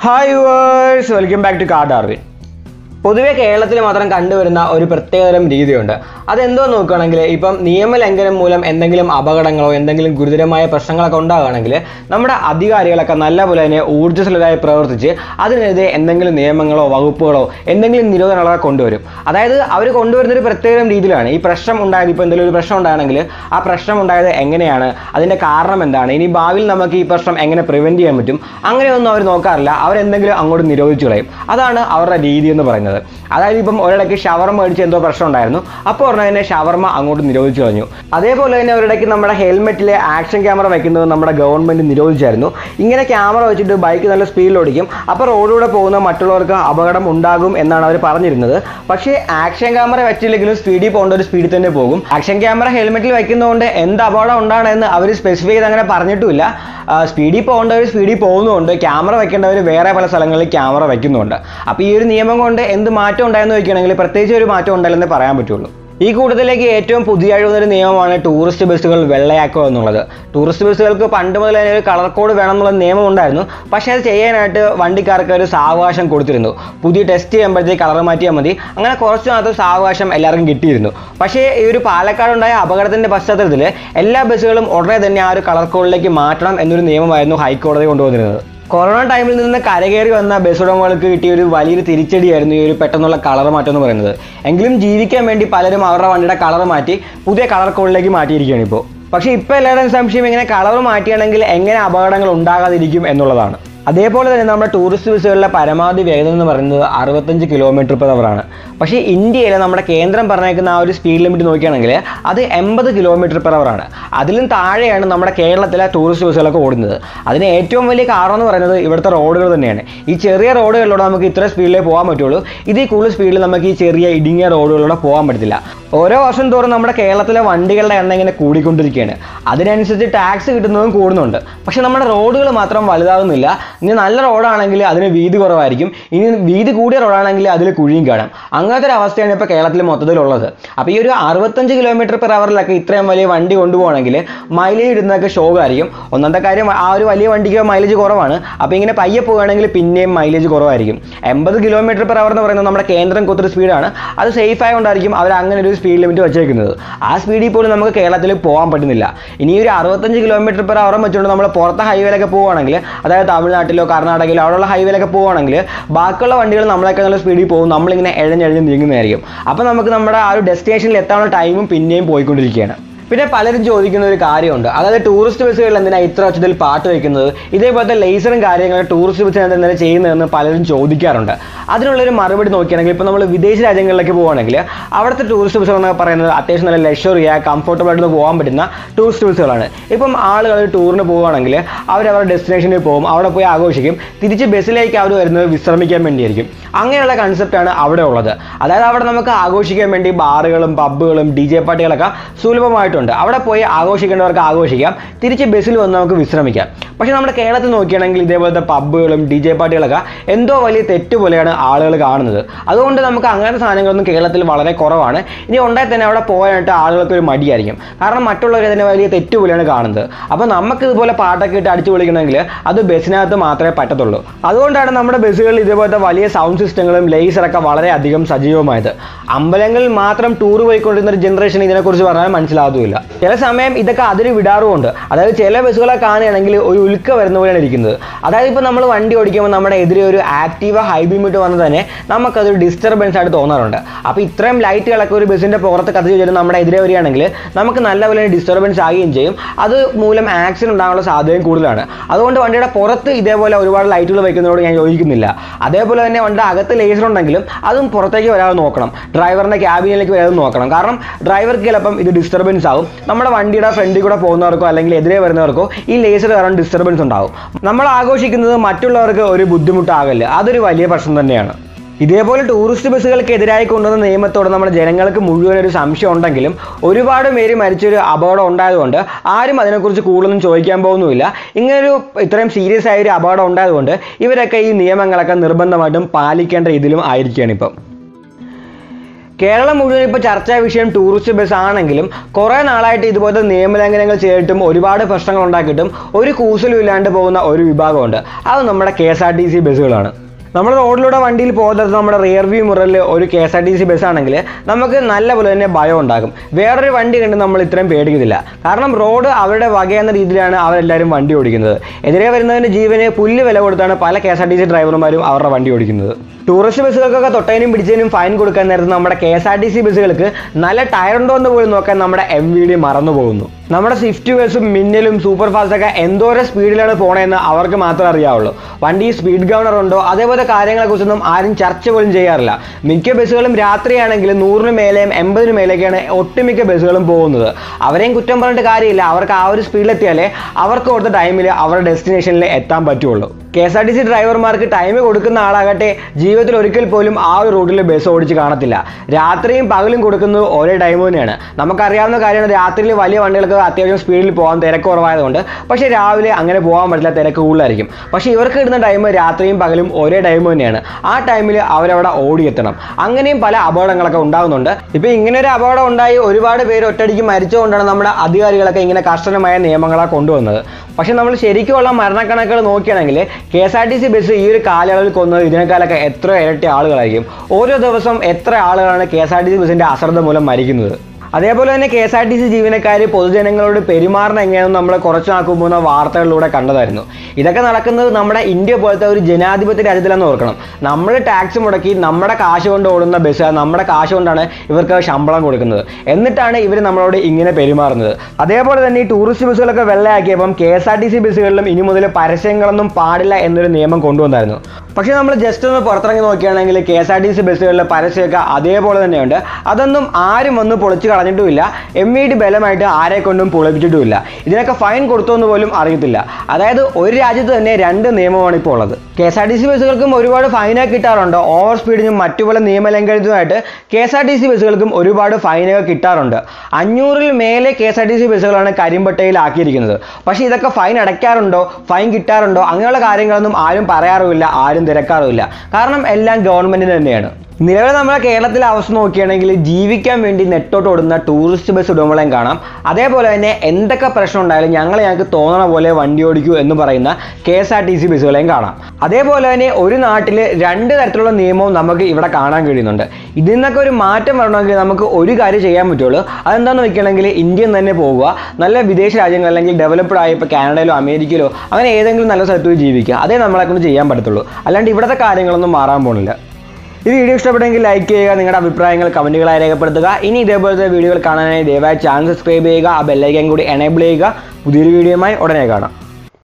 hi viewers welcome back to car Darwin പൊതുവെ കേരളത്തിൽ മാത്രം കണ്ടുവരുന്ന ഒരു പ്രത്യേകതരം രീതിയുണ്ട് അതെന്തോ നോക്കുകയാണെങ്കിൽ ഇപ്പം നിയമലംഘനം മൂലം എന്തെങ്കിലും അപകടങ്ങളോ എന്തെങ്കിലും ഗുരുതരമായ പ്രശ്നങ്ങളൊക്കെ ഉണ്ടാകുകയാണെങ്കിൽ നമ്മുടെ അധികാരികളൊക്കെ നല്ലപോലെ തന്നെ ഊർജ്ജസ്വലരായി പ്രവർത്തിച്ച് അതിനെതിരെ എന്തെങ്കിലും നിയമങ്ങളോ വകുപ്പുകളോ എന്തെങ്കിലും നിരോധനങ്ങളോ കൊണ്ടുവരും അതായത് അവർ കൊണ്ടുവരുന്ന ഒരു പ്രത്യേകം രീതിയിലാണ് ഈ പ്രശ്നം ഉണ്ടായത് ഇപ്പോൾ എന്തെങ്കിലും ഒരു പ്രശ്നം ഉണ്ടാണെങ്കിൽ ആ പ്രശ്നം ഉണ്ടായത് എങ്ങനെയാണ് അതിൻ്റെ കാരണം എന്താണ് ഇനി ഭാവിയിൽ നമുക്ക് ഈ പ്രശ്നം എങ്ങനെ പ്രിവെൻറ്റ് ചെയ്യാൻ പറ്റും അങ്ങനെയൊന്നും അവർ നോക്കാറില്ല അവരെന്തെങ്കിലും അങ്ങോട്ട് നിരോധിച്ചു കളയും അതാണ് അവരുടെ രീതി എന്ന് പറയുന്നത് അതായത് ഇപ്പം ഒരിടയ്ക്ക് ഷവർമ മേടിച്ച് എന്തോ പ്രശ്നം ഉണ്ടായിരുന്നു അപ്പോൾ പറഞ്ഞാൽ തന്നെ ഷവർമ അങ്ങോട്ട് നിരോധിച്ചു കളഞ്ഞു അതേപോലെ തന്നെ ഒരിടയ്ക്ക് നമ്മുടെ ഹെൽമെറ്റിലെ ആക്ഷൻ ക്യാമറ വെക്കുന്നത് നമ്മുടെ ഗവൺമെൻറ് നിരോധിച്ചായിരുന്നു ഇങ്ങനെ ക്യാമറ വെച്ചിട്ട് ബൈക്ക് നല്ല സ്പീഡിൽ ഓടിക്കും അപ്പോൾ റോഡിലൂടെ പോകുന്ന മറ്റുള്ളവർക്ക് അപകടം ഉണ്ടാകും എന്നാണ് അവർ പറഞ്ഞിരുന്നത് പക്ഷേ ആക്ഷൻ ക്യാമറ വെച്ചില്ലെങ്കിലും സ്പീഡിൽ പോകേണ്ട ഒരു സ്പീഡിൽ തന്നെ പോകും ആക്ഷൻ ക്യാമറ ഹെൽമെറ്റിൽ വെക്കുന്നതുകൊണ്ട് എന്ത് അപകടം ഉണ്ടാണെന്ന് അവർ സ്പെസിഫൈ ചെയ്ത് അങ്ങനെ പറഞ്ഞിട്ടുമില്ല സ്പീഡിൽ പോകേണ്ടവർ സ്പീഡിൽ പോകുന്നുണ്ട് ക്യാമറ വെക്കേണ്ടവർ വേറെ പല സ്ഥലങ്ങളിൽ ക്യാമറ വെക്കുന്നുണ്ട് അപ്പോൾ ഈ ഒരു നിയമം കൊണ്ട് എന്ത് മാറ്റം ഉണ്ടായെന്ന് ചോദിക്കുകയാണെങ്കിൽ പ്രത്യേകിച്ച് ഒരു മാറ്റം ഉണ്ടായില്ലെന്നേ പറയാൻ പറ്റുള്ളൂ ഈ കൂട്ടത്തിലേക്ക് ഏറ്റവും പുതിയതായി വന്നൊരു നിയമമാണ് ടൂറിസ്റ്റ് ബസ്സുകൾ വെള്ളയാക്കുക എന്നുള്ളത് ടൂറിസ്റ്റ് ബസ്സുകൾക്ക് പണ്ട് മുതൽ തന്നെ ഒരു കളർ കോഡ് വേണം എന്നുള്ള നിയമം ഉണ്ടായിരുന്നു പക്ഷേ അത് ചെയ്യാനായിട്ട് വണ്ടിക്കാർക്ക് ഒരു സാവകാശം കൊടുത്തിരുന്നു പുതിയ ടെസ്റ്റ് ചെയ്യുമ്പോഴത്തേക്ക് കളർ മാറ്റിയാൽ മതി അങ്ങനെ കുറച്ച് മാത്രം സാവകാശം എല്ലാവർക്കും കിട്ടിയിരുന്നു പക്ഷേ ഈ ഒരു പാലക്കാട് ഉണ്ടായ അപകടത്തിന്റെ പശ്ചാത്തലത്തിൽ എല്ലാ ബസ്സുകളും ഉടനെ തന്നെ ആ ഒരു കളർ കോഡിലേക്ക് മാറ്റണം എന്നൊരു നിയമമായിരുന്നു ഹൈക്കോടതി കൊണ്ടുവന്നിരുന്നത് കൊറോണ ടൈമിൽ നിന്ന് കരകയറി വന്ന ബസ് ഉടമകൾക്ക് കിട്ടിയ ഒരു വലിയൊരു തിരിച്ചടിയായിരുന്നു ഈ ഒരു പെട്ടെന്നുള്ള കളർ മാറ്റം എന്ന് പറയുന്നത് എങ്കിലും ജീവിക്കാൻ വേണ്ടി പലരും അവരുടെ വണ്ടിയുടെ കളർ മാറ്റി പുതിയ കളർ കോഡിലേക്ക് മാറ്റിയിരിക്കുകയാണ് ഇപ്പോൾ പക്ഷേ ഇപ്പോൾ എല്ലാവരുടെയും സംശയം ഇങ്ങനെ കളർ മാറ്റിയാണെങ്കിൽ എങ്ങനെ അപകടങ്ങൾ ഉണ്ടാകാതിരിക്കും എന്നുള്ളതാണ് അതേപോലെ തന്നെ നമ്മുടെ ടൂറിസ്റ്റ് ബസ്സുകളിലെ പരമാവധി വേഗത എന്ന് പറയുന്നത് അറുപത്തഞ്ച് കിലോമീറ്റർ പെർ ആണ് പക്ഷേ ഇന്ത്യയിൽ നമ്മുടെ കേന്ദ്രം പറഞ്ഞേക്കുന്ന ആ ഒരു സ്പീഡ് ലിമിറ്റ് നോക്കുകയാണെങ്കിൽ അത് എൺപത് കിലോമീറ്റർ പെർ ആണ് അതിലും താഴെയാണ് നമ്മുടെ കേരളത്തിലെ ടൂറിസ്റ്റ് ബസ്സുകളൊക്കെ ഓടുന്നത് അതിന് ഏറ്റവും വലിയ കാരണം എന്ന് പറയുന്നത് ഇവിടുത്തെ റോഡുകൾ തന്നെയാണ് ഈ ചെറിയ റോഡുകളിലൂടെ നമുക്ക് ഇത്ര സ്പീഡിലേ പോകാൻ പറ്റുള്ളൂ ഇതിൽ കൂടുതൽ സ്പീഡിൽ നമുക്ക് ഈ ചെറിയ ഇടുങ്ങിയ റോഡുകളിലൂടെ പോകാൻ പറ്റത്തില്ല ഓരോ വർഷം തോറും നമ്മുടെ കേരളത്തിലെ വണ്ടികളുടെ എണ്ണം ഇങ്ങനെ കൂടിക്കൊണ്ടിരിക്കുകയാണ് അതിനനുസരിച്ച് ടാക്സ് കിട്ടുന്നതും കൂടുന്നുണ്ട് പക്ഷെ നമ്മുടെ റോഡുകൾ മാത്രം വലുതാകുന്നില്ല ഇനി നല്ല റോഡാണെങ്കിൽ അതിന് വീതി കുറവായിരിക്കും ഇനി വീതി കൂടിയ റോഡാണെങ്കിൽ അതിൽ കുഴിയും കാണാം അങ്ങനത്തെ ഒരു അവസ്ഥയാണ് ഇപ്പോൾ കേരളത്തിൽ മൊത്തത്തിലുള്ളത് അപ്പോൾ ഈ ഒരു അറുപത്തഞ്ച് കിലോമീറ്റർ പെർ അവറിലൊക്കെ ഇത്രയും വലിയ വണ്ടി കൊണ്ടുപോകണമെങ്കിൽ മൈലേജ് ഇടുന്നതൊക്കെ ഷോക്കായിരിക്കും ഒന്നാമത്തെ കാര്യം ആ ഒരു വലിയ വണ്ടിക്ക് മൈലേജ് കുറവാണ് അപ്പോൾ ഇങ്ങനെ പയ്യെ പോകുകയാണെങ്കിൽ പിന്നെയും മൈലേജ് കുറവായിരിക്കും എൺപത് കിലോമീറ്റർ പെർ അവർ എന്ന് പറയുന്നത് നമ്മുടെ കേന്ദ്രം കുത്തിരി സ്പീഡാണ് അത് സേഫ് ആയതുകൊണ്ടായിരിക്കും അവർ അങ്ങനെ ഒരു സ്പീഡ് ലിമിറ്റ് വെച്ചേക്കുന്നത് ആ സ്പീഡിൽ പോലും നമുക്ക് കേരളത്തിൽ പോകാൻ പറ്റുന്നില്ല ഇനി ഒരു അറുപത്തഞ്ച് കിലോമീറ്റർ പെർ അവർ വെച്ചുകൊണ്ട് നമ്മൾ പുറത്തെ ഹൈവേയിലൊക്കെ പോവുകയാണെങ്കിൽ അതായത് തമിഴ്നാട്ടിലോ കർണാടകയിലോ അവിടെയുള്ള ഹൈവേയിലൊക്കെ പോവുകയാണെങ്കിൽ ബാക്കിയുള്ള വണ്ടികൾ നമ്മളെക്കാൾ നല്ല സ്പീഡിൽ പോകും നമ്മളിങ്ങനെ എഴഞ്ഞെഴഞ്ഞ് നീങ്ങുന്നതായിരിക്കും അപ്പോൾ നമുക്ക് നമ്മുടെ ആ ഒരു ഡെസ്റ്റിനേഷനിൽ എത്താനുള്ള ടൈമും പിന്നെയും പോയിക്കൊണ്ടിരിക്കുകയാണ് പിന്നെ പലരും ചോദിക്കുന്ന ഒരു കാര്യമുണ്ട് അതായത് ടൂറിസ്റ്റ് ബസ്സുകളിൽ എന്തിനാ ഇത്ര ഉച്ചത്തിൽ പാട്ട് വയ്ക്കുന്നത് ഇതേപോലത്തെ ലേസറും കാര്യങ്ങളും ടൂറിസ്റ്റ് ബസ്സിന് എന്തിനാണ് ചെയ്യുന്നതെന്ന് പലരും ചോദിക്കാറുണ്ട് അതിനുള്ളൊരു മറുപടി നോക്കുകയാണെങ്കിൽ ഇപ്പോൾ നമ്മൾ വിദേശ രാജ്യങ്ങളിലേക്ക് പോവുകയാണെങ്കിൽ അവിടുത്തെ ടൂറിസ്റ്റ് ബസ്സുകൾ എന്നൊക്കെ പറയുന്നത് അത്യാവശ്യം നല്ല ലക്ഷറിയ കംഫർട്ടബിൾ ആയിട്ട് പോകാൻ പറ്റുന്ന ടൂറിസ്റ്റ് ബസ്സുകളാണ് ഇപ്പം ആളുകൾ ടൂറിന് പോവുകയാണെങ്കിൽ അവർ അവരുടെ ഡെസ്റ്റിനേഷനിൽ പോകും അവിടെ പോയി ആഘോഷിക്കും തിരിച്ച് ബസ്സിലേക്ക് അവർ വരുന്നത് വിശ്രമിക്കാൻ വേണ്ടിയായിരിക്കും അങ്ങനെയുള്ള കൺസെപ്റ്റാണ് അവിടെ ഉള്ളത് അതായത് അവിടെ നമുക്ക് ആഘോഷിക്കാൻ വേണ്ടി ബാറുകളും പബ്ബുകളും ഡി ജെ പാർട്ടികളൊക്കെ സുലഭമായിട്ടുണ്ട് അവിടെ പോയി ആഘോഷിക്കേണ്ടവർക്ക് ആഘോഷിക്കാം തിരിച്ച് ബസ്സിൽ വന്ന് നമുക്ക് വിശ്രമിക്കാം പക്ഷേ നമ്മുടെ കേരളത്തിൽ നോക്കുകയാണെങ്കിൽ ഇതേപോലത്തെ പബ്ബുകളും ഡി ജെ പാർട്ടികളൊക്കെ എന്തോ വലിയ തെറ്റ് പോലെയാണ് ആളുകൾ കാണുന്നത് അതുകൊണ്ട് നമുക്ക് അങ്ങനത്തെ സാധനങ്ങളൊന്നും കേരളത്തിൽ വളരെ കുറവാണ് ഇനി ഉണ്ടായി തന്നെ അവിടെ പോകാനായിട്ട് ആളുകൾക്ക് ഒരു മടിയായിരിക്കും കാരണം മറ്റുള്ളവർ അതിനെ വലിയ തെറ്റ് പോലെയാണ് കാണുന്നത് അപ്പോൾ നമുക്ക് ഇതുപോലെ പാട്ടൊക്കെ ഇട്ട് അടിച്ചു വിളിക്കണമെങ്കിൽ അത് ബസ്സിനകത്ത് മാത്രമേ പറ്റത്തുള്ളൂ അതുകൊണ്ടാണ് നമ്മുടെ ബസ്സുകളിൽ ഇതേപോലത്തെ വലിയ സൗണ്ട് സിസ്റ്റങ്ങളും ലേസറൊക്കെ വളരെ അധികം സജീവമായത് അമ്പലങ്ങളിൽ മാത്രം ടൂർ പോയിക്കൊണ്ടിരുന്ന ഒരു ജനറേഷൻ ഇതിനെക്കുറിച്ച് പറഞ്ഞാൽ മനസ്സിലാകുന്നില്ല ചില സമയം ഇതൊക്കെ അതിന് വിടാറുമുണ്ട് അതായത് ചില ബസ്സുകളെ കാണുകയാണെങ്കിൽ ഒരു ഉൽക്ക വരുന്ന പോലെയാണ് ഇരിക്കുന്നത് അതായത് ഇപ്പോൾ നമ്മൾ വണ്ടി ഓടിക്കുമ്പോൾ നമ്മുടെ എതിരെ ഒരു ആക്റ്റീവ ഹൈ ബീം ഇട്ട് വന്ന് തന്നെ നമുക്കതൊരു ഡിസ്റ്റർബൻസ് ആയിട്ട് തോന്നാറുണ്ട് അപ്പോൾ ഇത്രയും ലൈറ്റുകളൊക്കെ ഒരു ബസ്സിൻ്റെ പുറത്ത് കത്തിച്ച് വെച്ചിട്ട് നമ്മുടെ എതിരെ വരികയാണെങ്കിൽ നമുക്ക് നല്ലപോലെ ഡിസ്റ്റർബൻസ് ആകുകയും ചെയ്യും അത് മൂലം ആക്സിഡൻറ്റ് ഉണ്ടാകാനുള്ള സാധ്യതയും കൂടുതലാണ് അതുകൊണ്ട് വണ്ടിയുടെ പുറത്ത് ഇതേപോലെ ഒരുപാട് ലൈറ്റുകൾ വയ്ക്കുന്നതോട് ഞാൻ യോജിക്കുന്നില്ല അതേപോലെ തന്നെ വണ്ടിയുടെ അകത്ത് ലേസർ ഉണ്ടെങ്കിലും അതും പുറത്തേക്ക് വരാതെ നോക്കണം ഡ്രൈവറിൻ്റെ ക്യാബിനിലേക്ക് വരാതെ നോക്കണം കാരണം ഡ്രൈവർക്ക് ചിലപ്പം ഇത് ഡിസ്റ്റർബൻസ് ആവും നമ്മുടെ വണ്ടിയുടെ ഫ്രണ്ടിൽ കൂടെ പോകുന്നവർക്കോ അല്ലെങ്കിൽ എതിരെ വരുന്നവർക്കോ ഈ ലേസർ കാരണം ഡിസ്റ്റർബൻസ് ഉണ്ടാവും നമ്മൾ ആഘോഷിക്കുന്നത് മറ്റുള്ളവർക്ക് ഒരു ബുദ്ധിമുട്ടാകല്ല അതൊരു വലിയ പ്രശ്നം തന്നെയാണ് ഇതേപോലെ ടൂറിസ്റ്റ് ബസ്സുകൾക്കെതിരായി കൊണ്ടുവന്ന നിയമത്തോട് നമ്മുടെ ജനങ്ങൾക്ക് മുഴുവൻ ഒരു സംശയം ഉണ്ടെങ്കിലും ഒരുപാട് പേര് മരിച്ചൊരു അപകടം ഉണ്ടായതുകൊണ്ട് ആരും അതിനെക്കുറിച്ച് കൂടുതലൊന്നും ചോദിക്കാൻ പോകുന്നുമില്ല ഇങ്ങനൊരു ഇത്രയും സീരിയസ് ആയ ഒരു അപകടം ഉണ്ടായതുകൊണ്ട് ഇവരൊക്കെ ഈ നിയമങ്ങളൊക്കെ നിർബന്ധമായിട്ടും പാലിക്കേണ്ട ഇതിലും ആയിരിക്കുകയാണ് ഇപ്പം കേരളം മുഴുവൻ ഇപ്പോൾ ചർച്ചാ വിഷയം ടൂറിസ്റ്റ് ബസ് ആണെങ്കിലും കുറേ നാളായിട്ട് ഇതുപോലത്തെ നിയമലംഘനങ്ങൾ ചെയ്തിട്ടും ഒരുപാട് പ്രശ്നങ്ങൾ ഉണ്ടാക്കിയിട്ടും ഒരു കൂസലും ഇല്ലാണ്ട് പോകുന്ന ഒരു വിഭാഗമുണ്ട് അത് നമ്മുടെ K S R T C ബസ്സുകളാണ് നമ്മൾ റോഡിലൂടെ വണ്ടിയിൽ പോകുന്നത് നമ്മുടെ റിയർ വ്യൂ മുറലിൽ ഒരു K S R T C bus ആണെങ്കിൽ നമുക്ക് നല്ല പോലെ തന്നെ ഭയം ഉണ്ടാകും വേറൊരു വണ്ടി കണ്ട് നമ്മൾ ഇത്രയും പേടിക്കുന്നില്ല കാരണം റോഡ് അവരുടെ വകയെന്ന രീതിയിലാണ് അവരെല്ലാവരും വണ്ടി ഓടിക്കുന്നത് എതിരെ വരുന്നതിൻ്റെ ജീവന് പുല്ല് വില കൊടുത്താണ് പല K S R T C ഡ്രൈവർമാരും അവരുടെ വണ്ടി ഓടിക്കുന്നത് ടൂറിസ്റ്റ് ബസ്സുകൾക്കൊക്കെ തൊട്ടതിനും പിടിച്ചതിനും ഫൈൻ കൊടുക്കാൻ നേരത്ത് നമ്മുടെ K S R T C ബസ്സുകൾക്ക് നല്ല ടയർ ഉണ്ടോ എന്ന് പോലും നോക്കാൻ നമ്മുടെ എം വി ഡി മറന്നു പോകുന്നു നമ്മുടെ സ്വിഫ്റ്റ് ബസ്സും മിന്നലും സൂപ്പർ ഫാസ്റ്റ് ഒക്കെ എന്തോരം സ്പീഡിലാണ് പോണതെന്ന് അവർക്ക് മാത്രമേ അറിയാവുള്ളൂ വണ്ടി സ്പീഡ് ഗവർണർ ഉണ്ടോ അതേപോലത്തെ കാര്യങ്ങളെക്കുറിച്ചൊന്നും ആരും ചർച്ച പോലും ചെയ്യാറില്ല മിക്ക ബസ്സുകളും രാത്രിയാണെങ്കിൽ നൂറിന് മേലെയും എൺപതിന് മേലെയൊക്കെയാണ് ഒട്ടുമിക്ക ബസ്സുകളും പോകുന്നത് അവരെയും കുറ്റം പറഞ്ഞിട്ട് കാര്യമില്ല അവർക്ക് ആ ഒരു സ്പീഡിലെത്തിയാലേ അവർക്ക് കൊടുത്ത ടൈമിൽ അവരുടെ ഡെസ്റ്റിനേഷനിൽ എത്താൻ പറ്റുള്ളൂ K S R T C ഡ്രൈവർമാർക്ക് ടൈം കൊടുക്കുന്ന ആളാകട്ടെ ജീവിതത്തിൽ ഒരിക്കൽ പോലും ആ ഒരു റൂട്ടിൽ ബസ് ഓടിച്ച് കാണത്തില്ല രാത്രിയും പകലും കൊടുക്കുന്നത് ഒരേ ടൈം തന്നെയാണ് നമുക്കറിയാവുന്ന കാര്യമാണ് രാത്രിയിൽ വലിയ വണ്ടികൾക്ക് അത്യാവശ്യം സ്പീഡിൽ പോകാൻ തിരക്ക് കുറവായതുകൊണ്ട് പക്ഷേ രാവിലെ അങ്ങനെ പോകാൻ പറ്റില്ല തിരക്ക് കൂടുതലായിരിക്കും പക്ഷേ ഇവർക്ക് കിട്ടുന്ന ടൈം രാത്രിയും പകലും ഒരേ ടൈം തന്നെയാണ് ആ ടൈമിൽ അവരവിടെ ഓടിയെത്തണം അങ്ങനെയും പല അപകടങ്ങളൊക്കെ ഉണ്ടാകുന്നുണ്ട് ഇപ്പൊ ഇങ്ങനെ ഒരു അപകടം ഉണ്ടായി ഒരുപാട് പേര് ഒറ്റയടിക്ക് മരിച്ചുകൊണ്ടാണ് നമ്മുടെ അധികാരികളൊക്കെ ഇങ്ങനെ കർശനമായ നിയമങ്ങളെ കൊണ്ടുവന്നത് പക്ഷെ നമ്മൾ ശരിക്കുമുള്ള മരണക്കണക്കുകൾ നോക്കുകയാണെങ്കിൽ K S R T C bus ഈ ഒരു കാലയളവിൽ കൊന്നത് ഇതിനേക്കാളൊക്കെ എത്ര ഇരട്ടി ആളുകളായിരിക്കും ഓരോ ദിവസം എത്ര ആളുകളാണ് K S R T C ബസിന്റെ അശ്രദ്ധ മൂലം മരിക്കുന്നത് അതേപോലെ തന്നെ K S R T C ജീവനക്കാർ പൊതുജനങ്ങളോട് പെരുമാറണം എങ്ങനെയെന്ന് നമ്മൾ കുറച്ച് നാൾക്ക് മുമ്പ് വാർത്തകളിലൂടെ കണ്ടതായിരുന്നു ഇതൊക്കെ നടക്കുന്നത് നമ്മുടെ ഇന്ത്യ പോലത്തെ ഒരു ജനാധിപത്യ രാജ്യത്തിലെന്ന് ഓർക്കണം നമ്മൾ ടാക്സ് മുടക്കി നമ്മുടെ കാശ് കൊണ്ട് ഓടുന്ന ബസ് നമ്മുടെ കാശ് കൊണ്ടാണ് ഇവർക്ക് ശമ്പളം കൊടുക്കുന്നത് എന്നിട്ടാണ് ഇവർ നമ്മളോട് ഇങ്ങനെ പെരുമാറുന്നത് അതേപോലെ തന്നെ ഈ ടൂറിസ്റ്റ് ബസ്സുകളൊക്കെ വെള്ളയാക്കിയപ്പം K S R T C ബസ്സുകളിലും ഇനി മുതൽ പരസ്യങ്ങളൊന്നും പാടില്ല എന്നൊരു നിയമം കൊണ്ടുവന്നായിരുന്നു പക്ഷേ നമ്മൾ ജസ്റ്റ് ഒന്ന് പുറത്തിറങ്ങി നോക്കുകയാണെങ്കിൽ K S R T C ബസ്സുകളിലെ പരസ്യമൊക്കെ അതേപോലെ തന്നെയുണ്ട് അതൊന്നും ആരും വന്ന് പൊളിച്ച് കളഞ്ഞിട്ടുമില്ല എം ഇ ഡി ബലമായിട്ട് ആരെ കൊണ്ടും പൊളിപ്പിച്ചിട്ടുമില്ല ഇതിനൊക്കെ ഫൈൻ കൊടുത്തോന്ന് പോലും അറിയത്തില്ല അതായത് ഒരു രാജ്യത്ത് തന്നെ രണ്ട് നിയമമാണ് ഇപ്പോൾ ഉള്ളത് K S R T C ബസ്സുകൾക്കും ഒരുപാട് ഫൈനൊക്കെ കിട്ടാറുണ്ട് ഓവർ സ്പീഡിനും മറ്റു പല നിയമലംഘനത്തിനുമായിട്ട് K S R T C ബസ്സുകൾക്കും ഒരുപാട് ഫൈനൊക്കെ കിട്ടാറുണ്ട് അഞ്ഞൂറിൽ മേലെ K S R T C ബസ്സുകളാണ് കരിമ്പട്ടയിലാക്കിയിരിക്കുന്നത് പക്ഷേ ഇതൊക്കെ ഫൈൻ അടയ്ക്കാറുണ്ടോ ഫൈൻ കിട്ടാറുണ്ടോ അങ്ങനെയുള്ള കാര്യങ്ങളൊന്നും ആരും പറയാറുമില്ല ആരും തിരക്കാറുമില്ല കാരണം എല്ലാം ഗവൺമെന്റിന് തന്നെയാണ് നിലവിൽ നമ്മുടെ കേരളത്തിലെ അവസ്ഥ നോക്കുകയാണെങ്കിൽ ജീവിക്കാൻ വേണ്ടി നെട്ടോട്ട് ഓടുന്ന ടൂറിസ്റ്റ് ബസ് ഉടമകളെയും കാണാം അതേപോലെ തന്നെ എന്തൊക്കെ പ്രശ്നം ഉണ്ടായാലും ഞങ്ങൾ ഞങ്ങൾക്ക് തോന്നണ പോലെ വണ്ടി ഓടിക്കൂ എന്ന് പറയുന്ന K S R T C ബസ്സുകളെയും കാണാം അതേപോലെ തന്നെ ഒരു നാട്ടിൽ രണ്ട് തരത്തിലുള്ള നിയമവും നമുക്ക് ഇവിടെ കാണാൻ കഴിയുന്നുണ്ട് ഇതിൽ നിന്നൊക്കെ ഒരു മാറ്റം വരണമെങ്കിൽ നമുക്ക് ഒരു കാര്യം ചെയ്യാൻ പറ്റുള്ളൂ അതെന്താണെന്ന് വെക്കുകയാണെങ്കിൽ ഇന്ത്യയിൽ നിന്ന് തന്നെ പോകുക നല്ല വിദേശ രാജ്യങ്ങൾ അല്ലെങ്കിൽ ഡെവലപ്ഡ് ആയ ഇപ്പോൾ കാനഡയിലോ അമേരിക്കയിലോ അങ്ങനെ ഏതെങ്കിലും നല്ല സ്ഥലത്ത് പോയി ജീവിക്കുക അതേ നമ്മളെ കൊണ്ട് ചെയ്യാൻ പറ്റത്തുള്ളൂ അല്ലാണ്ട് ഇവിടുത്തെ കാര്യങ്ങളൊന്നും മാറാൻ പോകുന്നില്ല ഈ വീഡിയോ ഇഷ്ടപ്പെട്ടെങ്കിൽ ലൈക്ക് ചെയ്യുക നിങ്ങളുടെ അഭിപ്രായങ്ങൾ കമൻറ്റുകളായി രേഖപ്പെടുത്തുക ഇനി ഇതേപോലത്തെ വീഡിയോകൾ കാണാനായി ദയവായി ചാനൽ സബ്സ്ക്രൈബ് ചെയ്യുക ആ ബെല്ലൈക്കൻ കൂടി എനേബിൾ ചെയ്യുക പുതിയൊരു വീഡിയോയുമായി ഉടനെ കാണാം